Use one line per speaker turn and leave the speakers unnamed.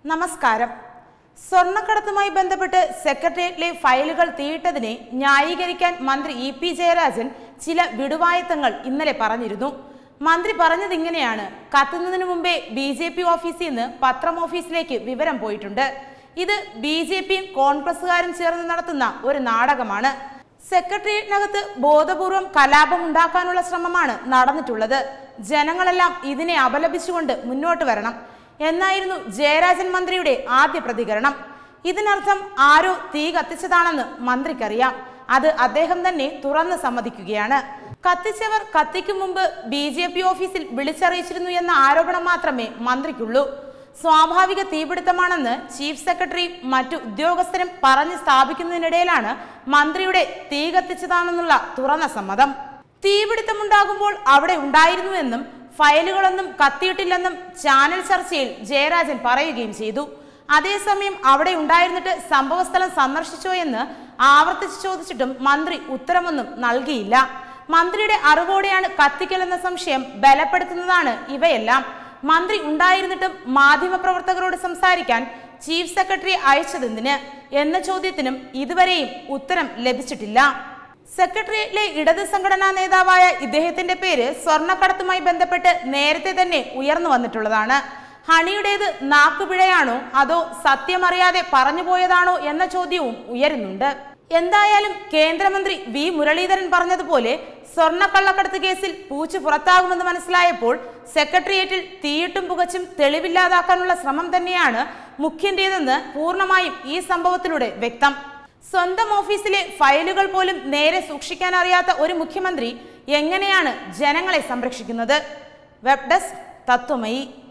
നമസ്കാരം സ്വർണ്ണക്കടത്തുമായി ബന്ധപ്പെട്ട് സെക്രട്ടേറിയറ്റിലെ ഫയലുകൾ തീയിട്ടതിനെ ന്യായീകരിക്കാൻ മന്ത്രി ഇ പി ജയരാജൻ ചില വിടുവായത്തങ്ങൾ ഇന്നലെ പറഞ്ഞിരുന്നു മന്ത്രി പറഞ്ഞത് ഇങ്ങനെയാണ് കത്തുന്നതിന് മുമ്പേ ബി ജെ പി ഓഫീസിൽ നിന്ന് പത്രം ഓഫീസിലേക്ക് വിവരം പോയിട്ടുണ്ട് ഇത് ബി ജെ പിയും കോൺഗ്രസുകാരും ചേർന്ന് നടത്തുന്ന ഒരു നാടകമാണ് സെക്രട്ടേറിയറ്റിനകത്ത് ബോധപൂർവം കലാപം ഉണ്ടാക്കാനുള്ള ശ്രമമാണ് നടന്നിട്ടുള്ളത് ജനങ്ങളെല്ലാം ഇതിനെ അപലപിച്ചുകൊണ്ട് മുന്നോട്ട് വരണം എന്നായിരുന്നു ജയരാജൻ മന്ത്രിയുടെ ആദ്യ പ്രതികരണം ഇതിനർത്ഥം ആരോ തീ കത്തിച്ചതാണെന്ന് മന്ത്രിക്കറിയാം അത് അദ്ദേഹം തന്നെ തുറന്ന് സമ്മതിക്കുകയാണ് കത്തിച്ചവർ കത്തിക്കും മുമ്പ് ബി ജെ പി ഓഫീസിൽ വിളിച്ചറിയിച്ചിരുന്നു എന്ന ആരോപണം മാത്രമേ മന്ത്രിക്കുള്ളൂ സ്വാഭാവിക തീപിടുത്തമാണെന്ന് ചീഫ് സെക്രട്ടറി മറ്റു ഉദ്യോഗസ്ഥരും പറഞ്ഞ് സ്ഥാപിക്കുന്നതിനിടയിലാണ് മന്ത്രിയുടെ തീ കത്തിച്ചതാണെന്നുള്ള തുറന്ന സമ്മതം തീപിടുത്തമുണ്ടാകുമ്പോൾ അവിടെ ഉണ്ടായിരുന്നുവെന്നും ഫയലുകളൊന്നും കത്തിയിട്ടില്ലെന്നും ചാനൽ ചർച്ചയിൽ ജയരാജൻ പറയുകയും ചെയ്തു അതേസമയം അവിടെ ഉണ്ടായിരുന്നിട്ട് സംഭവസ്ഥലം സന്ദർശിച്ചോ എന്ന് ആവർത്തിച്ച് ചോദിച്ചിട്ടും മന്ത്രി ഉത്തരമൊന്നും നൽകിയില്ല മന്ത്രിയുടെ അറിവോടെയാണ് കത്തിക്കലെന്ന സംശയം ബലപ്പെടുത്തുന്നതാണ് ഇവയെല്ലാം മന്ത്രി ഉണ്ടായിരുന്നിട്ടും മാധ്യമപ്രവർത്തകരോട് സംസാരിക്കാൻ ചീഫ് സെക്രട്ടറി അയച്ചതെന്തിന് എന്ന ചോദ്യത്തിനും ഇതുവരെയും ഉത്തരം ലഭിച്ചിട്ടില്ല സെക്രട്ടേറിയറ്റിലെ ഇടത് സംഘടനാ നേതാവായ ഇദ്ദേഹത്തിന്റെ പേര് സ്വർണ്ണക്കടത്തുമായി ബന്ധപ്പെട്ട് നേരത്തെ തന്നെ ഉയർന്നു വന്നിട്ടുള്ളതാണ് ഹണിയുടേത് നാക്കുപിഴയാണോ അതോ സത്യമറിയാതെ പറഞ്ഞുപോയതാണോ എന്ന ചോദ്യവും ഉയരുന്നുണ്ട് എന്തായാലും കേന്ദ്രമന്ത്രി വി മുരളീധരൻ പറഞ്ഞതുപോലെ സ്വർണ്ണക്കള്ളക്കടത്ത് കേസിൽ പൂച്ചു പുറത്താകുമെന്ന് മനസ്സിലായപ്പോൾ സെക്രട്ടേറിയറ്റിൽ തീയിട്ടും പുകച്ചും തെളിവില്ലാതാക്കാനുള്ള ശ്രമം തന്നെയാണ് മുഖ്യന്റേതെന്ന് പൂർണ്ണമായും ഈ സംഭവത്തിലൂടെ വ്യക്തം സ്വന്തം ഓഫീസിലെ ഫയലുകൾ പോലും നേരെ സൂക്ഷിക്കാൻ അറിയാത്ത ഒരു മുഖ്യമന്ത്രി എങ്ങനെയാണ് ജനങ്ങളെ സംരക്ഷിക്കുന്നത് വെബ് ഡെസ്ക് തത്വമയി